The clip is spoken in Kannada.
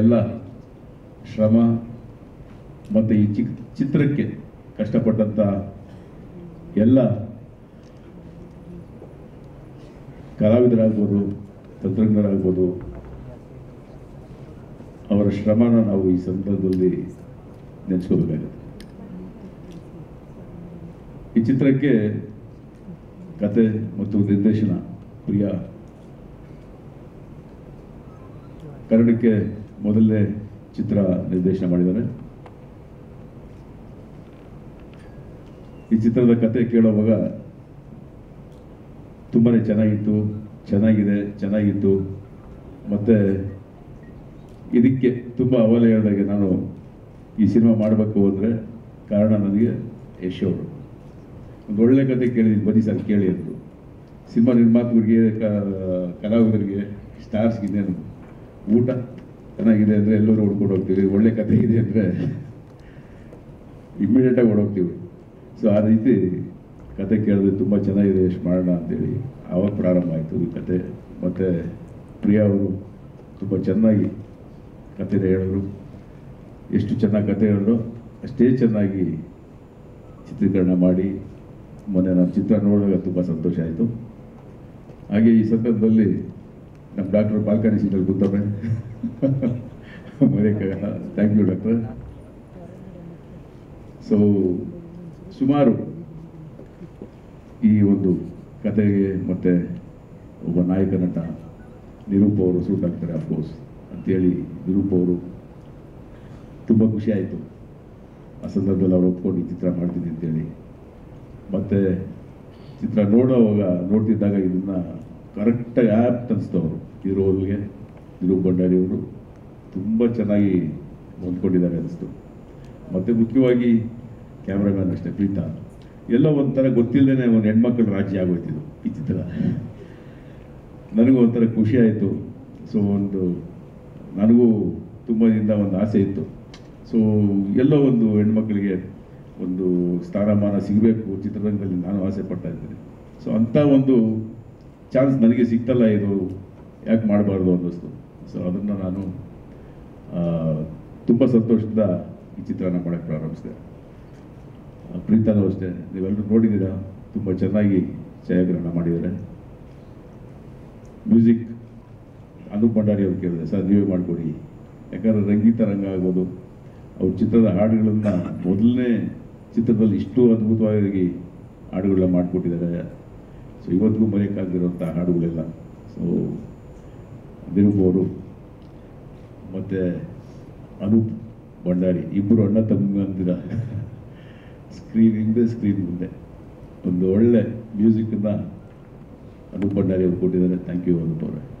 ಎಲ್ಲ ಶ್ರಮ ಮತ್ತು ಈ ಚಿಕ್ ಚಿತ್ರಕ್ಕೆ ಕಷ್ಟಪಟ್ಟಂಥ ಎಲ್ಲ ಕಲಾವಿದರಾಗ್ಬೋದು ತಂತ್ರಜ್ಞರಾಗ್ಬೋದು ಅವರ ಶ್ರಮನ ನಾವು ಈ ಸಂದರ್ಭದಲ್ಲಿ ನೆನೆಸ್ಕೋಬೇಕಾಗುತ್ತೆ ಈ ಚಿತ್ರಕ್ಕೆ ಕತೆ ಮತ್ತು ನಿರ್ದೇಶನ ಪ್ರಿಯ ಕನ್ನಡಕ್ಕೆ ಮೊದಲನೇ ಚಿತ್ರ ನಿರ್ದೇಶನ ಮಾಡಿದ್ದಾರೆ ಈ ಚಿತ್ರದ ಕತೆ ಕೇಳುವಾಗ ತುಂಬಾ ಚೆನ್ನಾಗಿತ್ತು ಚೆನ್ನಾಗಿದೆ ಚೆನ್ನಾಗಿತ್ತು ಮತ್ತು ಇದಕ್ಕೆ ತುಂಬ ಅವಲ ಹೇಳಿದಾಗೆ ನಾನು ಈ ಸಿನಿಮಾ ಮಾಡಬೇಕು ಅಂದರೆ ಕಾರಣ ನನಗೆ ಯಶ್ ಅವರು ಒಂದು ಒಳ್ಳೆ ಕತೆ ಕೇಳಿದ್ದೀನಿ ಬನ್ನಿ ಸರ್ ಕೇಳಿ ಅಂದರು ಸಿನಿಮಾ ನಿರ್ಮಾಪಕರಿಗೆ ಕ- ಕಲಾವಿದರಿಗೆ ಸ್ಟಾರ್ಸ್ಗೆ ಇನ್ನೇನು ಊಟ ಚೆನ್ನಾಗಿದೆ ಅಂದರೆ ಎಲ್ಲರೂ ಹುಡ್ಕೊಂಡು ಹೋಗ್ತೀವಿ ಒಳ್ಳೆ ಕತೆ ಇದೆ ಅಂದರೆ ಇಮ್ಮಿಡಿಯೇಟಾಗಿ ಓಡೋಗ್ತೀವಿ ಸೊ ಆ ರೀತಿ ಕತೆ ಕೇಳಿದ್ರೆ ತುಂಬ ಚೆನ್ನಾಗಿದೆ ಎಷ್ಟು ಮಾಡೋಣ ಅಂತೇಳಿ ಆವಾಗ ಪ್ರಾರಂಭ ಆಯಿತು ಈ ಕತೆ ಮತ್ತು ಪ್ರಿಯಾ ಅವರು ತುಂಬ ಚೆನ್ನಾಗಿ ಕತೆನ ಹೇಳಿದ್ರು ಎಷ್ಟು ಚೆನ್ನಾಗಿ ಕತೆ ಹೇಳಿದ್ರು ಅಷ್ಟೇ ಚೆನ್ನಾಗಿ ಚಿತ್ರೀಕರಣ ಮಾಡಿ ಮೊನ್ನೆ ನಾನು ಚಿತ್ರ ನೋಡಿದಾಗ ತುಂಬ ಸಂತೋಷ ಆಯಿತು ಹಾಗೆ ಈ ಸಂದರ್ಭದಲ್ಲಿ ನಮ್ಮ ಡಾಕ್ಟರ್ ಬಾಲ್ಕನಿ ಸೀಟಲ್ಲಿ ಕೂತವ್ರೆ ಮರೆಯೋಕ್ಕಾಗಲ್ಲ ಥ್ಯಾಂಕ್ ಯು ಡಾಕ್ಟರ್ ಸೊ ಸುಮಾರು ಈ ಒಂದು ಕತೆಗೆ ಮತ್ತು ಒಬ್ಬ ನಾಯಕ ನಟ ನಿರೂಪ್ ಅವರು ಸೂಟ್ ಆಗ್ತಾರೆ ಅಫ್ಕೋರ್ಸ್ ಅಂತೇಳಿ ನಿರೂಪ್ ಅವರು ತುಂಬ ಖುಷಿ ಆಯಿತು ಆ ಸಂದರ್ಭದಲ್ಲಿ ಅವ್ರು ಒಪ್ಕೊಂಡು ಈ ಚಿತ್ರ ಮಾಡ್ತೀನಿ ಅಂತೇಳಿ ಮತ್ತು ಚಿತ್ರ ನೋಡೋವಾಗ ನೋಡ್ತಿದ್ದಾಗ ಇದನ್ನು ಕರೆಕ್ಟಾಗಿ ಆ್ಯಪ್ ಅನಿಸ್ತು ಅವರು ಈ ರೋಲ್ಗೆ ನಿರೂಪ್ ಭಂಡಾರಿ ಅವರು ತುಂಬ ಚೆನ್ನಾಗಿ ಹೊಂದ್ಕೊಂಡಿದ್ದಾರೆ ಅನಿಸ್ತು ಮತ್ತು ಮುಖ್ಯವಾಗಿ ಕ್ಯಾಮ್ರಾಮ್ಯಾನ್ ಅಷ್ಟೇ ಪ್ರೀತಾ ಎಲ್ಲ ಒಂಥರ ಗೊತ್ತಿಲ್ಲದೇ ಒಂದು ಹೆಣ್ಮಕ್ಳ ರಾಜ್ಯ ಆಗೋಯ್ತಿದ್ದು ಈ ಚಿತ್ರ ನನಗೂ ಒಂಥರ ಖುಷಿ ಆಯಿತು ಸೊ ಒಂದು ನನಗೂ ತುಂಬ ದಿನದ ಒಂದು ಆಸೆ ಇತ್ತು ಸೊ ಎಲ್ಲೋ ಒಂದು ಹೆಣ್ಮಕ್ಳಿಗೆ ಒಂದು ಸ್ಥಾನಮಾನ ಸಿಗಬೇಕು ಚಿತ್ರರಂಗದಲ್ಲಿ ನಾನು ಆಸೆ ಪಡ್ತಾ ಇದ್ದೇನೆ ಸೊ ಅಂಥ ಒಂದು ಚಾನ್ಸ್ ನನಗೆ ಸಿಗ್ತಲ್ಲ ಇದು ಯಾಕೆ ಮಾಡಬಾರ್ದು ಅನ್ನಿಸ್ತು ಸೊ ಅದನ್ನು ನಾನು ತುಂಬ ಸಂತೋಷದಿಂದ ಈ ಚಿತ್ರನ ಮಾಡೋಕ್ಕೆ ಪ್ರಾರಂಭಿಸಿದೆ ಆ, ಪ್ರೀತಾನೂ ಅಷ್ಟೇ ನೀವೆಲ್ಲರೂ ನೋಡಿದ್ದೀರಾ ತುಂಬ ಚೆನ್ನಾಗಿ ಛಾಯಾಗ್ರಹಣ ಮಾಡಿದ್ದಾರೆ ಮ್ಯೂಸಿಕ್ ಅನೂಪ್ ಭಂಡಾರಿ ಅವ್ರು ಕೇಳಿದೆ ಸರ್ ನೀವೇ ಮಾಡಿಕೊಡಿ ಯಾಕಂದರೆ ರಂಗಿತ ರಂಗ ಆಗ್ಬೋದು ಅವ್ರ ಚಿತ್ರದ ಹಾಡುಗಳನ್ನು ಮೊದಲನೇ ಚಿತ್ರದಲ್ಲಿ ಇಷ್ಟು ಅದ್ಭುತವಾಗಿ ಹಾಡುಗಳನ್ನ ಮಾಡಿಕೊಟ್ಟಿದ್ದಾರೆ ಸೊ ಇವತ್ತಿಗೂ ಮರೆಯೋಕ್ಕಾಗದಿರೋಂಥ ಹಾಡುಗಳೆಲ್ಲ ಸೊ ದಿನೂಪ್ ಅವರು ಮತ್ತು ಅನೂಪ್ ಭಂಡಾರಿ ಇಬ್ಬರು ಅಣ್ಣ ತಮ್ಮಂದಿರ ಸ್ಕ್ರೀನ್ ಹಿಂದೆ ಸ್ಕ್ರೀನ್ ಮುಂದೆ ಒಂದು ಒಳ್ಳೆ ಮ್ಯೂಸಿಕ್ಕನ್ನು ಅನೂಪ್ ಭಂಡಾರಿ ಅವರು ಕೊಟ್ಟಿದ್ದಾರೆ ಥ್ಯಾಂಕ್ ಯು ಅನೂಪ್ ಅವರೇ